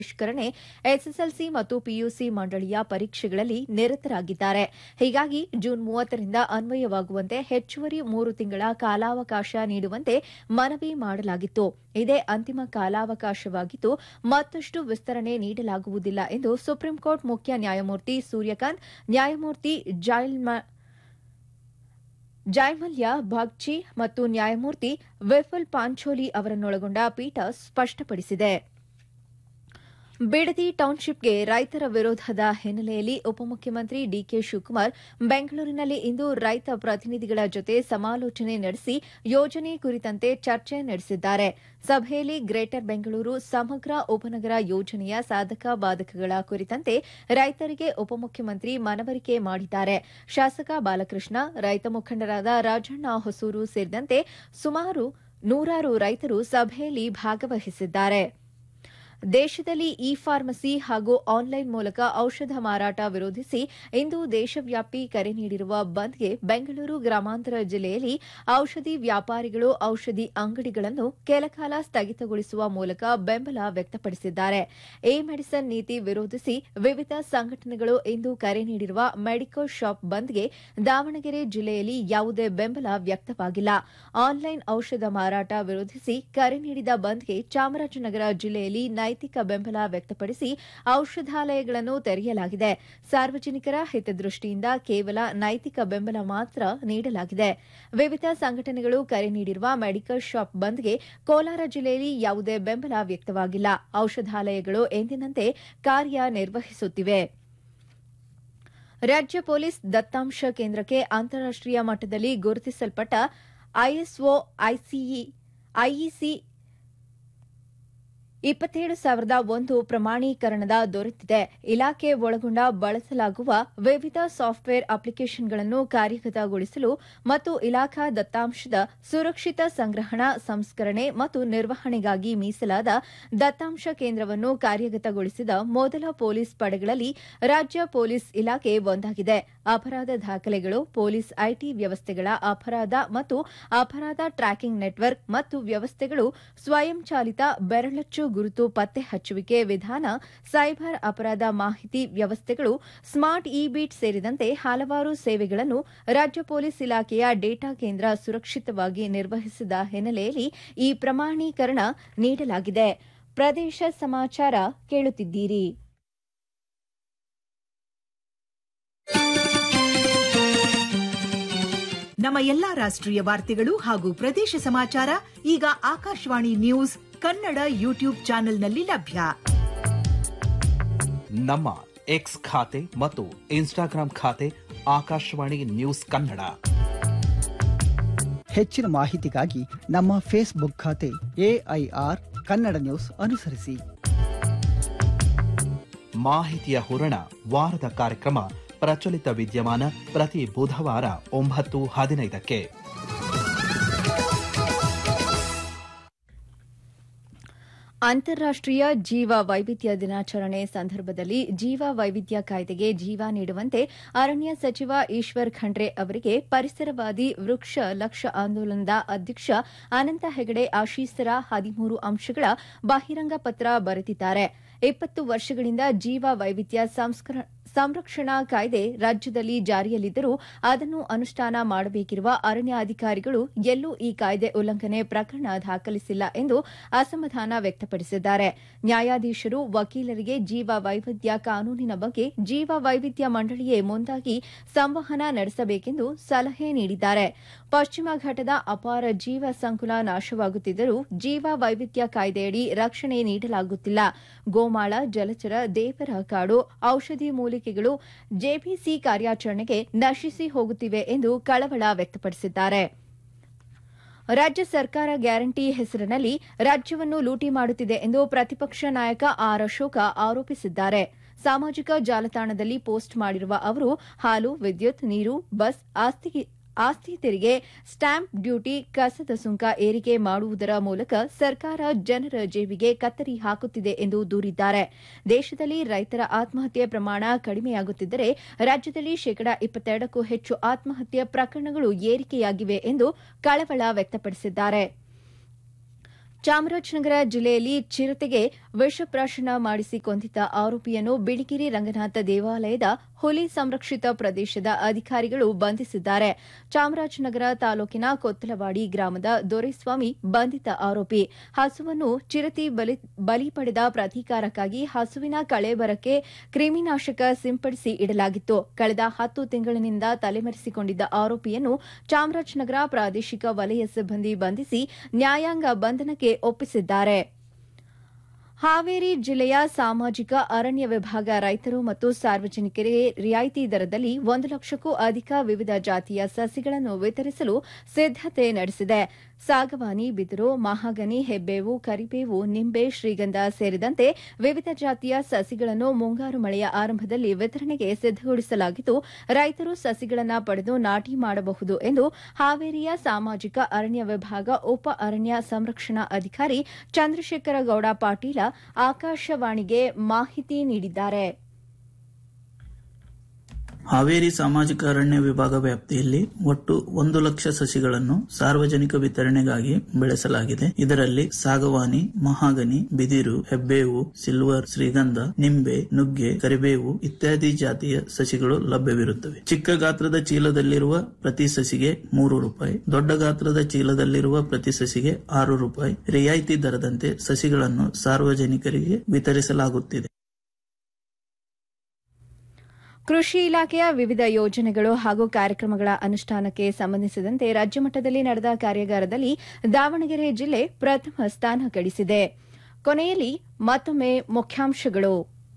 ಬಹಿಷ್ಕರಣೆ SSLC ಮತ್ತು PUC ಮಂಡಳಿಯ ಪರೀಕ್ಷೆಗಳಲ್ಲಿ ನಿರತರಾಗಿದ್ದಾರೆ ಹೀಗಾಗಿ ಜೂನ್ ಮೂವತ್ತರಿಂದ ಅನ್ವಯವಾಗುವಂತೆ ಹೆಚ್ಚುವರಿ ಮೂರು ತಿಂಗಳ ಕಾಲಾವಕಾಶ ನೀಡುವಂತೆ ಮನವಿ ಮಾಡಲಾಗಿತ್ತು ಇದೇ ಅಂತಿಮ ಕಾಲಾವಕಾಶವಾಗಿದ್ದು ಮತ್ತಷ್ಟು ವಿಸ್ತರಣೆ ನೀಡಲಾಗುವುದಿಲ್ಲ ಎಂದು ಸುಪ್ರೀಂಕೋರ್ಟ್ ಮುಖ್ಯ ನ್ಯಾಯಮೂರ್ತಿ ಸೂರ್ಯಕಾಂತ್ ನ್ಯಾಯಮೂರ್ತಿ ಜೈಮಲ್ಯ ಬಾಗ್ಚಿ ಮತ್ತು ನ್ಯಾಯಮೂರ್ತಿ ವಿಫುಲ್ ಪಾಂಚೋಲಿ ಅವರನ್ನೊಳಗೊಂಡ ಪೀಠ ಸ್ಪಷ್ಟಪಡಿಸಿದೆ ಬಿಡದಿ ಟೌನ್ಶಿಪ್ಗೆ ರೈತರ ವಿರೋಧದ ಹಿನ್ನೆಲೆಯಲ್ಲಿ ಉಪಮುಖ್ಯಮಂತ್ರಿ ಡಿಕೆ ಶಿವಕುಮಾರ್ ಬೆಂಗಳೂರಿನಲ್ಲಿ ಇಂದು ರೈತ ಪ್ರತಿನಿಧಿಗಳ ಜೊತೆ ಸಮಾಲೋಚನೆ ನಡೆಸಿ ಯೋಜನೆ ಕುರಿತಂತೆ ಚರ್ಚೆ ನಡೆಸಿದ್ದಾರೆ ಸಭೆಯಲ್ಲಿ ಗ್ರೇಟರ್ ಬೆಂಗಳೂರು ಸಮಗ್ರ ಉಪನಗರ ಯೋಜನೆಯ ಸಾಧಕ ಬಾಧಕಗಳ ಕುರಿತಂತೆ ರೈತರಿಗೆ ಉಪಮುಖ್ಯಮಂತ್ರಿ ಮನವರಿಕೆ ಮಾಡಿದ್ದಾರೆ ಶಾಸಕ ಬಾಲಕೃಷ್ಣ ರೈತ ಮುಖಂಡರಾದ ರಾಜಣ್ಣ ಹೊಸೂರು ಸೇರಿದಂತೆ ಸುಮಾರು ನೂರಾರು ರೈತರು ಸಭೆಯಲ್ಲಿ ಭಾಗವಹಿಸಿದ್ದಾರೆ ದೇಶದಲ್ಲಿ ಇ ಫಾರ್ಮಸಿ ಹಾಗೂ ಆನ್ಲೈನ್ ಮೂಲಕ ಔಷಧ ಮಾರಾಟ ವಿರೋಧಿಸಿ ಇಂದು ದೇಶವ್ಯಾಪಿ ಕರೆ ನೀಡಿರುವ ಬಂದ್ಗೆ ಬೆಂಗಳೂರು ಗ್ರಾಮಾಂತರ ಜಿಲ್ಲೆಯಲ್ಲಿ ಔಷಧಿ ವ್ಯಾಪಾರಿಗಳು ಔಷಧಿ ಅಂಗಡಿಗಳನ್ನು ಕೆಲಕಾಲ ಸ್ಥಗಿತಗೊಳಿಸುವ ಮೂಲಕ ಬೆಂಬಲ ವ್ಯಕ್ತಪಡಿಸಿದ್ದಾರೆ ಎ ಮೆಡಿಸನ್ ನೀತಿ ವಿರೋಧಿಸಿ ವಿವಿಧ ಸಂಘಟನೆಗಳು ಇಂದು ಕರೆ ನೀಡಿರುವ ಮೆಡಿಕಲ್ ಶಾಪ್ ಬಂದ್ಗೆ ದಾವಣಗೆರೆ ಜಿಲ್ಲೆಯಲ್ಲಿ ಯಾವುದೇ ಬೆಂಬಲ ವ್ಯಕ್ತವಾಗಿಲ್ಲ ಆನ್ಲೈನ್ ಔಷಧ ಮಾರಾಟ ವಿರೋಧಿಸಿ ಕರೆ ನೀಡಿದ ಬಂದ್ಗೆ ಚಾಮರಾಜನಗರ ಜಿಲ್ಲೆಯಲ್ಲಿ ನೈತಿಕ ಬೆಂಬಲ ವ್ಯಕ್ತಪಡಿಸಿ ಔಷಧಾಲಯಗಳನ್ನು ತೆರೆಯಲಾಗಿದೆ ಸಾರ್ವಜನಿಕರ ಹಿತದೃಷ್ಟಿಯಿಂದ ಕೇವಲ ನೈತಿಕ ಬೆಂಬಲ ಮಾತ್ರ ನೀಡಲಾಗಿದೆ ವಿವಿಧ ಸಂಘಟನೆಗಳು ಕರೆ ನೀಡಿರುವ ಮೆಡಿಕಲ್ ಶಾಪ್ ಬಂದ್ಗೆ ಕೋಲಾರ ಜಿಲ್ಲೆಯಲ್ಲಿ ಯಾವುದೇ ಬೆಂಬಲ ವ್ಯಕ್ತವಾಗಿಲ್ಲ ಔಷಧಾಲಯಗಳು ಎಂದಿನಂತೆ ಕಾರ್ಯನಿರ್ವಹಿಸುತ್ತಿವೆ ರಾಜ್ಯ ಪೊಲೀಸ್ ದತ್ತಾಂಶ ಕೇಂದ್ರಕ್ಕೆ ಅಂತಾರಾಷ್ಟೀಯ ಮಟ್ಟದಲ್ಲಿ ಗುರುತಿಸಲ್ಪಟ್ಟ ಐಎಸ್ಒ ಐಇಸಿ ಇಪ್ಪತ್ತೇಳು ಸಾವಿರದ ಒಂದು ಪ್ರಮಾಣೀಕರಣದ ದೊರೆತಿದೆ ಇಲಾಖೆ ಒಳಗೊಂಡ ಬಳಸಲಾಗುವ ವಿವಿಧ ಸಾಫ್ಟ್ವೇರ್ ಅಪ್ಲಿಕೇಷನ್ಗಳನ್ನು ಕಾರ್ಯಗತಗೊಳಿಸಲು ಮತ್ತು ಇಲಾಖಾ ದತ್ತಾಂಶದ ಸುರಕ್ಷಿತ ಸಂಗ್ರಹಣಾ ಸಂಸ್ಕರಣೆ ಮತ್ತು ನಿರ್ವಹಣೆಗಾಗಿ ಮೀಸಲಾದ ದತ್ತಾಂಶ ಕೇಂದ್ರವನ್ನು ಕಾರ್ಯಗತಗೊಳಿಸಿದ ಮೊದಲ ಪೊಲೀಸ್ ಪಡೆಗಳಲ್ಲಿ ರಾಜ್ಯ ಪೊಲೀಸ್ ಇಲಾಖೆ ಒಂದಾಗಿದೆ ಅಪರಾಧ ದಾಖಲೆಗಳು ಪೊಲೀಸ್ ಐಟಿ ವ್ಯವಸ್ಥೆಗಳ ಅಪರಾಧ ಮತ್ತು ಅಪರಾಧ ಟ್ರ್ಯಾಕಿಂಗ್ ನೆಟ್ವರ್ಕ್ ಮತ್ತು ವ್ಯವಸ್ಥೆಗಳು ಸ್ವಯಂಚಾಲಿತ ಬೆರಳಚ್ಚು ಗುರುತು ಪತ್ತೆ ಹಚ್ಚುವಿಕೆ ವಿಧಾನ ಸೈಬರ್ ಅಪರಾಧ ಮಾಹಿತಿ ವ್ಯವಸ್ಥೆಗಳು ಸ್ಮಾರ್ಟ್ ಇ ಬೀಟ್ ಸೇರಿದಂತೆ ಹಲವಾರು ಸೇವೆಗಳನ್ನು ರಾಜ್ಯ ಪೊಲೀಸ್ ಇಲಾಖೆಯ ಡೇಟಾ ಕೇಂದ್ರ ಸುರಕ್ಷಿತವಾಗಿ ನಿರ್ವಹಿಸಿದ ಹಿನ್ನೆಲೆಯಲ್ಲಿ ಈ ಪ್ರಮಾಣೀಕರಣ ನೀಡಲಾಗಿದೆ ಪ್ರದೇಶ ಸಮಾಚಾರ ಕೇಳುತ್ತಿದ್ದೀರಿ ನಮ್ಮ ಎಲ್ಲಾ ರಾಷ್ಟ್ರೀಯ ವಾರ್ತೆಗಳು ಹಾಗೂ ಪ್ರದೇಶ ಸಮಾಚಾರ ಈಗ ಆಕಾಶವಾಣಿ ನ್ಯೂಸ್ ಕನ್ನಡ ಯೂಟ್ಯೂಬ್ ಚಾನೆಲ್ನಲ್ಲಿ ಲಭ್ಯ ನಮ್ಮ ಎಕ್ಸ್ ಖಾತೆ ಮತ್ತು ಇನ್ಸ್ಟಾಗ್ರಾಂ ಖಾತೆ ಆಕಾಶವಾಣಿ ನ್ಯೂಸ್ ಕನ್ನಡ ಹೆಚ್ಚಿನ ಮಾಹಿತಿಗಾಗಿ ನಮ್ಮ ಫೇಸ್ಬುಕ್ ಖಾತೆ ಎಐಆರ್ ಕನ್ನಡ ನ್ಯೂಸ್ ಅನುಸರಿಸಿ ಮಾಹಿತಿಯ ಹೂರಣ ವಾರದ ಕಾರ್ಯಕ್ರಮ ಪ್ರಚಲಿತ ವಿದ್ಯಮಾನ ಪ್ರತಿ ಬುಧವಾರ ಒಂಬತ್ತು ಹದಿನೈದಕ್ಕೆ ಅಂತಾರಾಷ್ಟೀಯ ಜೀವ ವೈವಿಧ್ಯ ದಿನಾಚರಣೆ ಸಂದರ್ಭದಲ್ಲಿ ಜೀವ ವೈವಿಧ್ಯ ಕಾಯ್ದೆಗೆ ಜೀವ ನೀಡುವಂತೆ ಅರಣ್ಯ ಸಚಿವ ಈಶ್ವರ್ ಖಂಡ್ರೆ ಅವರಿಗೆ ಪರಿಸರವಾದಿ ವೃಕ್ಷ ಲಕ್ಷ ಆಂದೋಲನದ ಅಧ್ಯಕ್ಷ ಅನಂತ ಹೆಗಡೆ ಆಶೀಸರ ಹದಿಮೂರು ಅಂಶಗಳ ಬಹಿರಂಗ ಪತ್ರ ಬರೆದಿದ್ದಾರೆ ಇಪ್ಪತ್ತು ವರ್ಷಗಳಿಂದ ಜೀವ ವೈವಿಧ್ಯ ಸಂರಕ್ಷಣಾ ಕಾಯ್ದೆ ರಾಜ್ಯದಲ್ಲಿ ಜಾರಿಯಲ್ಲಿದ್ದರೂ ಅದನ್ನು ಅನುಷ್ಠಾನ ಮಾಡಬೇಕಿರುವ ಅರಣ್ಯ ಅಧಿಕಾರಿಗಳು ಎಲ್ಲೂ ಈ ಕಾಯ್ದೆ ಉಲ್ಲಂಘನೆ ಪ್ರಕರಣ ದಾಖಲಿಸಿಲ್ಲ ಎಂದು ಅಸಮಾಧಾನ ವ್ಯಕ್ತಪಡಿಸಿದ್ದಾರೆ ನ್ಯಾಯಾಧೀಶರು ವಕೀಲರಿಗೆ ಜೀವ ವೈವಿಧ್ಯ ಕಾನೂನಿನ ಬಗ್ಗೆ ಜೀವ ವೈವಿಧ್ಯ ಮಂಡಳಿಯೇ ಮುಂದಾಗಿ ಸಂವಹನ ನಡೆಸಬೇಕೆಂದು ಸಲಹೆ ನೀಡಿದ್ದಾರೆ ಪಶ್ಚಿಮ ಘಟ್ಟದ ಅಪಾರ ಜೀವ ಸಂಕುಲ ನಾಶವಾಗುತ್ತಿದ್ದರೂ ಜೀವ ವೈವಿಧ್ಯ ಕಾಯ್ದೆಯಡಿ ರಕ್ಷಣೆ ನೀಡಲಾಗುತ್ತಿಲ್ಲ ಗೋಮಾಳ ಜಲಚರ ದೇವರ ಕಾಡು ಔಷಧಿ ಮೂಲಿಕೆಗಳು ಜೆಪಿಸಿ ಕಾರ್ಯಾಚರಣೆಗೆ ನಶಿಸಿ ಹೋಗುತ್ತಿವೆ ಎಂದು ಕಳವಳ ವ್ಯಕ್ತಪಡಿಸಿದ್ದಾರೆ ರಾಜ್ಯ ಸರ್ಕಾರ ಗ್ಯಾರಂಟಿ ಹೆಸರಿನಲ್ಲಿ ರಾಜ್ಯವನ್ನು ಲೂಟಿ ಮಾಡುತ್ತಿದೆ ಎಂದು ಪ್ರತಿಪಕ್ಷ ನಾಯಕ ಆರ್ ಅಶೋಕ ಆರೋಪಿಸಿದ್ದಾರೆ ಸಾಮಾಜಿಕ ಜಾಲತಾಣದಲ್ಲಿ ಪೋಸ್ಟ್ ಮಾಡಿರುವ ಅವರು ಹಾಲು ವಿದ್ಯುತ್ ನೀರು ಬಸ್ ಆಸ್ತಿ ಆಸ್ತಿ ತೆರಿಗೆ ಸ್ಟಾಂಪ್ ಡ್ಯೂಟಿ ಕಸದ ಸುಂಕ ಏರಿಕೆ ಮಾಡುವುದರ ಮೂಲಕ ಸರ್ಕಾರ ಜನರ ಜೇಬಿಗೆ ಕತ್ತರಿ ಹಾಕುತ್ತಿದೆ ಎಂದು ದೂರಿದ್ದಾರೆ ದೇಶದಲ್ಲಿ ರೈತರ ಆತ್ಮಹತ್ಯೆ ಪ್ರಮಾಣ ಕಡಿಮೆಯಾಗುತ್ತಿದ್ದರೆ ರಾಜ್ಯದಲ್ಲಿ ಶೇಕಡಾ ಇಪ್ಪತ್ತೆರಡಕ್ಕೂ ಹೆಚ್ಚು ಆತ್ಮಹತ್ಯೆ ಪ್ರಕರಣಗಳು ಏರಿಕೆಯಾಗಿವೆ ಎಂದು ಕಳವಳ ವ್ಯಕ್ತಪಡಿಸಿದ್ದಾರೆ ಚಾಮರಾಜನಗರ ಜಿಲ್ಲೆಯಲ್ಲಿ ಚಿರತೆಗೆ ವಿಷಪ್ರಾಶನ ಮಾಡಿಸಿ ಕೊಂದಿದ್ದ ಆರೋಪಿಯನ್ನು ಬಿಳಿಗಿರಿ ರಂಗನಾಥ ದೇವಾಲಯದ ಹುಲಿ ಸಂರಕ್ಷಿತ ಪ್ರದೇಶದ ಅಧಿಕಾರಿಗಳು ಬಂಧಿಸಿದ್ದಾರೆ ಚಾಮರಾಜನಗರ ತಾಲೂಕಿನ ಕೊತ್ತಲವಾಡಿ ಗ್ರಾಮದ ದೊರೆಸ್ವಾಮಿ ಬಂಧಿತ ಆರೋಪಿ ಹಸುವನ್ನು ಚಿರತೆ ಬಲಿ ಬಲಿ ಪಡೆದ ಪ್ರತೀಕಾರಕ್ಕಾಗಿ ಹಸುವಿನ ಕಳೆಬರಕ್ಕೆ ಕ್ರಿಮಿನಾಶಕ ಸಿಂಪಡಿಸಿ ಇಡಲಾಗಿತ್ತು ಕಳೆದ ಹತ್ತು ತಿಂಗಳಿನಿಂದ ತಲೆಮರೆಸಿಕೊಂಡಿದ್ದ ಆರೋಪಿಯನ್ನು ಚಾಮರಾಜನಗರ ಪ್ರಾದೇಶಿಕ ವಲಯ ಸಿಬ್ಬಂದಿ ಬಂಧಿಸಿ ನ್ಯಾಯಾಂಗ ಬಂಧನಕ್ಕೆ ಒಪ್ಪಿಸಿದ್ದಾರೆ ಹಾವೇರಿ ಜಿಲ್ಲೆಯ ಸಾಮಾಜಿಕ ಅರಣ್ಯ ವಿಭಾಗ ರೈತರು ಮತ್ತು ಸಾರ್ವಜನಿಕರಿಗೆ ರಿಯಾಯಿತಿ ದರದಲ್ಲಿ ಒಂದು ಲಕ್ಷಕ್ಕೂ ಅಧಿಕ ವಿವಿಧ ಜಾತಿಯ ಸಸಿಗಳನ್ನು ವಿತರಿಸಲು ಸಿದ್ದತೆ ನಡೆಸಿದೆ ಸಾಗವಾನಿ ಬಿದಿರು ಮಹಾಗನಿ ಹೆಬ್ಬೇವು ಕರಿಬೇವು ನಿಂಬೆ ಶ್ರೀಗಂಧ ಸೇರಿದಂತೆ ವಿವಿಧ ಜಾತಿಯ ಸಸಿಗಳನ್ನು ಮುಂಗಾರು ಮಳೆಯ ಆರಂಭದಲ್ಲಿ ವಿತರಣೆಗೆ ಸಿದ್ದಗೊಳಿಸಲಾಗಿದ್ದು ರೈತರು ಸಸಿಗಳನ್ನು ಪಡೆದು ನಾಟಿ ಮಾಡಬಹುದು ಎಂದು ಹಾವೇರಿಯ ಸಾಮಾಜಿಕ ಅರಣ್ಯ ವಿಭಾಗ ಉಪ ಅರಣ್ಯ ಸಂರಕ್ಷಣಾ ಅಧಿಕಾರಿ ಚಂದ್ರಶೇಖರ ಗೌಡ ಪಾಟೀಲ ಆಕಾಶವಾಣಿಗೆ ಮಾಹಿತಿ ನೀಡಿದ್ದಾರೆ ಹಾವೇರಿ ಸಾಮಾಜಿಕ ಅರಣ್ಯ ವಿಭಾಗ ವ್ಯಾಪ್ತಿಯಲ್ಲಿ ಒಟ್ಟು ಒಂದು ಲಕ್ಷ ಸಸಿಗಳನ್ನು ಸಾರ್ವಜನಿಕ ವಿತರಣೆಗಾಗಿ ಬೆಳೆಸಲಾಗಿದೆ ಇದರಲ್ಲಿ ಸಾಗವಾನಿ ಮಹಾಗನಿ ಬಿದಿರು ಹೆಬ್ಬೇವು ಸಿಲ್ವರ್ ಶ್ರೀಗಂಧ ನಿಂಬೆ ನುಗ್ಗೆ ಕರಿಬೇವು ಇತ್ಯಾದಿ ಜಾತಿಯ ಸಸಿಗಳು ಲಭ್ಯವಿರುತ್ತವೆ ಚಿಕ್ಕ ಗಾತ್ರದ ಚೀಲದಲ್ಲಿರುವ ಪ್ರತಿ ಸಸಿಗೆ ಮೂರು ರೂಪಾಯಿ ದೊಡ್ಡ ಗಾತ್ರದ ಚೀಲದಲ್ಲಿರುವ ಪ್ರತಿ ಸಸಿಗೆ ಆರು ರೂಪಾಯಿ ರಿಯಾಯಿತಿ ದರದಂತೆ ಸಸಿಗಳನ್ನು ಸಾರ್ವಜನಿಕರಿಗೆ ವಿತರಿಸಲಾಗುತ್ತಿದೆ ಕೃಷಿ ಇಲಾಖೆಯ ವಿವಿಧ ಯೋಜನೆಗಳು ಹಾಗೂ ಕಾರ್ಯಕ್ರಮಗಳ ಅನುಷ್ಠಾನಕ್ಕೆ ಸಂಬಂಧಿಸಿದಂತೆ ರಾಜ್ಯಮಟ್ಟದಲ್ಲಿ ನಡೆದ ಕಾರ್ಯಾಗಾರದಲ್ಲಿ ದಾವಣಗೆರೆ ಜಿಲ್ಲೆ ಪ್ರಥಮ ಸ್ಥಾನ ಗಳಿಸಿದೆ ಕೊನೆಯಲ್ಲಿ ಮತ್ತೊಮ್ಮೆ ಮುಖ್ಯಾಂಶಗಳು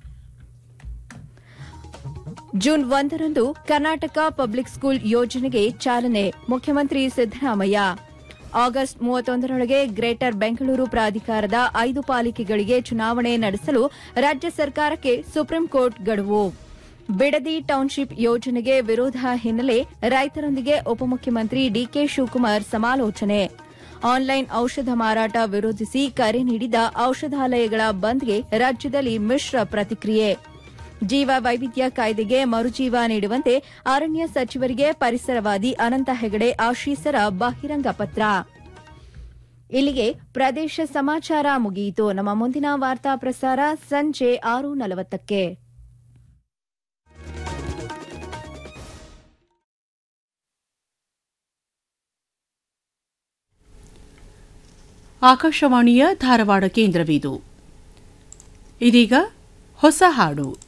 ಜೂನ್ ಒಂದರಂದು ಕರ್ನಾಟಕ ಪಬ್ಲಿಕ್ ಸ್ಕೂಲ್ ಯೋಜನೆಗೆ ಚಾಲನೆ ಮುಖ್ಯಮಂತ್ರಿ ಸಿದ್ದರಾಮಯ್ಯ ಆಗಸ್ಟ್ ಮೂವತ್ತೊಂದರೊಳಗೆ ಗ್ರೇಟರ್ ಬೆಂಗಳೂರು ಪ್ರಾಧಿಕಾರದ ಐದು ಪಾಲಿಕೆಗಳಿಗೆ ಚುನಾವಣೆ ನಡೆಸಲು ರಾಜ್ಯ ಸರ್ಕಾರಕ್ಕೆ ಸುಪ್ರೀಂ ಕೋರ್ಟ್ ಗಡುವು ಬಿಡದಿ ಟೌನ್ಶಿಪ್ ಯೋಜನೆಗೆ ವಿರೋಧ ಹಿನ್ನೆಲೆ ರೈತರೊಂದಿಗೆ ಉಪಮುಖ್ಯಮಂತ್ರಿ ಡಿಕೆ ಶಿವಕುಮಾರ್ ಸಮಾಲೋಚನೆ ಆನ್ಲೈನ್ ಔಷಧ ಮಾರಾಟ ವಿರೋಧಿಸಿ ಕರೆ ನೀಡಿದ ಔಷಧಾಲಯಗಳ ಬಂದ್ಗೆ ರಾಜ್ಯದಲ್ಲಿ ಮಿಶ್ರ ಪ್ರತಿಕ್ರಿಯೆ ಜೀವ ವೈವಿಧ್ಯ ಕಾಯ್ದೆಗೆ ಮರುಜೀವ ನೀಡುವಂತೆ ಅರಣ್ಯ ಸಚಿವರಿಗೆ ಪರಿಸರವಾದಿ ಅನಂತ ಹೆಗಡೆ ಆಶೀಸರ ಬಹಿರಂಗ ಪತ್ರ ಇಲ್ಲಿಗೆ ಪ್ರದೇಶ ಸಮಾಚಾರ ಮುಗಿಯಿತು ನಮ್ಮ ಮುಂದಿನ ವಾರ್ತಾ ಪ್ರಸಾರ ಸಂಜೆ ಆರು ನಲವತ್ತಕ್ಕೆ ಆಕಾಶವಾಣಿಯ ಧಾರವಾಡ ಕೇಂದ್ರವಿದು ಇದೀಗ ಹೊಸ ಹಾಡು